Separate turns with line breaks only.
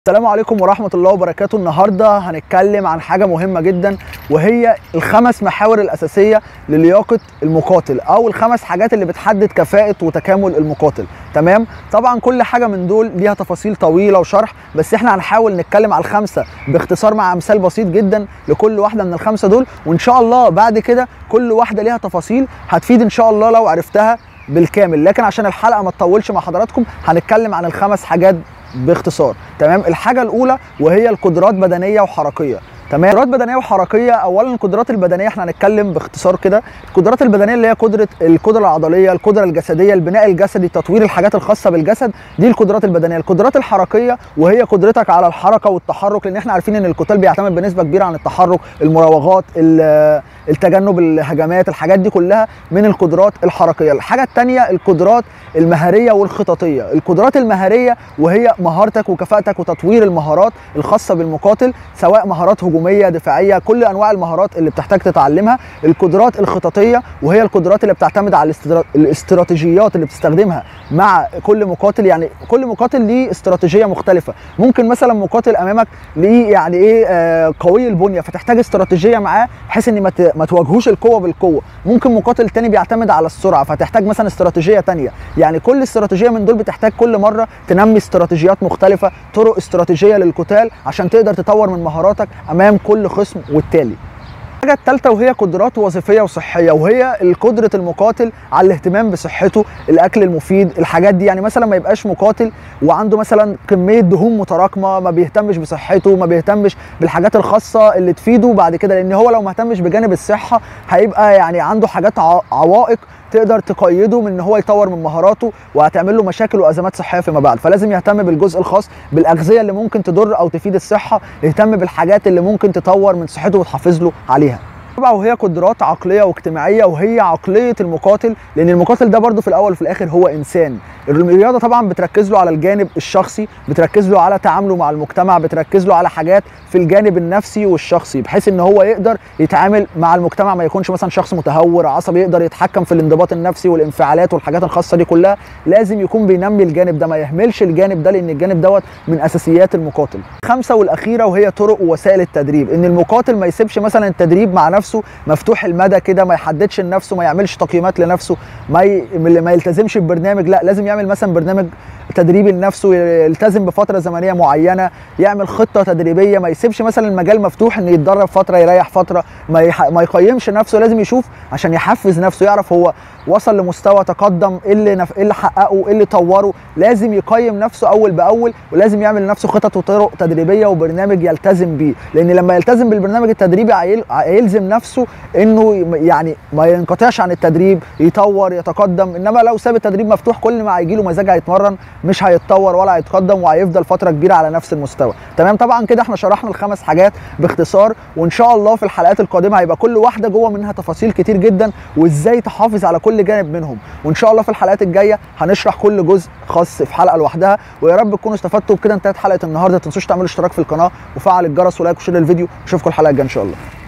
السلام عليكم ورحمة الله وبركاته النهاردة هنتكلم عن حاجة مهمة جدا وهي الخمس محاور الأساسية للياقة المقاتل أو الخمس حاجات اللي بتحدد كفاءة وتكامل المقاتل تمام طبعا كل حاجة من دول ليها تفاصيل طويلة وشرح بس احنا هنحاول نتكلم على الخمسة باختصار مع أمثال بسيط جدا لكل واحدة من الخمسة دول وإن شاء الله بعد كده كل واحدة ليها تفاصيل هتفيد إن شاء الله لو عرفتها بالكامل لكن عشان الحلقة ما تطولش مع حضراتكم هنتكلم عن الخمس حاجات باختصار تمام الحاجه الاولى وهي القدرات بدنيه وحركيه تمام قدرات بدنيه وحركيه اولا القدرات البدنيه احنا هنتكلم باختصار كده القدرات البدنيه اللي هي قدره القدره العضليه القدره الجسديه البناء الجسدي تطوير الحاجات الخاصه بالجسد دي القدرات البدنيه القدرات الحركيه وهي قدرتك على الحركه والتحرك لان احنا عارفين ان القتال بيعتمد بنسبه كبيره عن التحرك المراوغات التجنب الهجمات الحاجات دي كلها من القدرات الحركيه الحاجه الثانيه القدرات المهاريه والخططيه القدرات المهاريه وهي مهارتك وكفاءتك وتطوير المهارات الخاصه بالمقاتل سواء مهارات هجوميه دفاعيه كل انواع المهارات اللي بتحتاج تتعلمها القدرات الخططيه وهي القدرات اللي بتعتمد على الاستراتيجيات اللي بتستخدمها مع كل مقاتل يعني كل مقاتل ليه استراتيجيه مختلفه ممكن مثلا مقاتل امامك ليه يعني ايه آه قوي البنيه فتحتاج استراتيجيه معاه بحيث ان ما ما تواجهوش القوه بالقوه ممكن مقاتل تاني بيعتمد على السرعه فتحتاج مثلا استراتيجيه تانية يعني كل استراتيجيه من دول بتحتاج كل مره تنمي استراتيجيات مختلفه طرق استراتيجيه للقتال عشان تقدر تطور من مهاراتك امام كل خصم والتالي الحاجه الثالثه وهي قدرات وظيفيه وصحيه وهي قدره المقاتل على الاهتمام بصحته الاكل المفيد الحاجات دي يعني مثلا ما يبقاش مقاتل وعنده مثلا كميه دهون متراكمه ما بيهتمش بصحته ما بيهتمش بالحاجات الخاصه اللي تفيده بعد كده لان هو لو ما اهتمش بجانب الصحه هيبقى يعني عنده حاجات عوائق تقدر تقيده من ان هو يطور من مهاراته وهتعمل له مشاكل وازمات صحيه فيما بعد فلازم يهتم بالجزء الخاص بالاغذيه اللي ممكن تضر او تفيد الصحه يهتم بالحاجات اللي ممكن تطور من صحته وتحافظ له عليها طبعا وهي قدرات عقليه واجتماعيه وهي عقليه المقاتل لان المقاتل ده برضه في الاول وفي الاخر هو انسان الرياضه طبعا بتركز له على الجانب الشخصي بتركز له على تعامله مع المجتمع بتركز له على حاجات في الجانب النفسي والشخصي بحيث ان هو يقدر يتعامل مع المجتمع ما يكونش مثلا شخص متهور عصبي يقدر يتحكم في الانضباط النفسي والانفعالات والحاجات الخاصه دي كلها لازم يكون بينمي الجانب ده ما يهملش الجانب ده لان الجانب دوت من اساسيات المقاتل خمسه والاخيره وهي طرق ووسائل التدريب ان المقاتل ما يسيبش مثلا التدريب مع نفسه مفتوح المدى كده ما يحددش لنفسه ما يعملش تقييمات لنفسه ما ي... ما يلتزمش ببرنامج لا لازم يعمل مثلا برنامج تدريبي لنفسه يلتزم بفتره زمنيه معينه يعمل خطه تدريبيه ما يسيبش مثلا المجال مفتوح ان يتدرب فتره يريح فتره ما, يح... ما يقيمش نفسه لازم يشوف عشان يحفز نفسه يعرف هو وصل لمستوى تقدم ايه اللي نف... ايه اللي حققه ايه اللي طوره لازم يقيم نفسه اول باول ولازم يعمل لنفسه خطط وطرق تدريبيه وبرنامج يلتزم بيه لان لما يلتزم بالبرنامج التدريبي هيلزم نفسه انه يعني ما ينقطعش عن التدريب يطور يتقدم انما لو ساب التدريب مفتوح كل ما هيجي له مزاج هيتمرن مش هيتطور ولا هيتقدم وهيفضل فتره كبيره على نفس المستوى تمام طبعا كده احنا شرحنا الخمس حاجات باختصار وان شاء الله في الحلقات القادمه هيبقى كل واحده جوه منها تفاصيل كتير جدا وازاي تحافظ على كل جانب منهم وان شاء الله في الحلقات الجايه هنشرح كل جزء خاص في حلقه لوحدها ويا رب تكونوا استفدتوا بكده انتهت حلقه النهارده ما تنسوش تعملوا اشتراك في القناه وفعل الجرس ولايك وشير الفيديو اشوفكم الحلقه الجايه ان شاء الله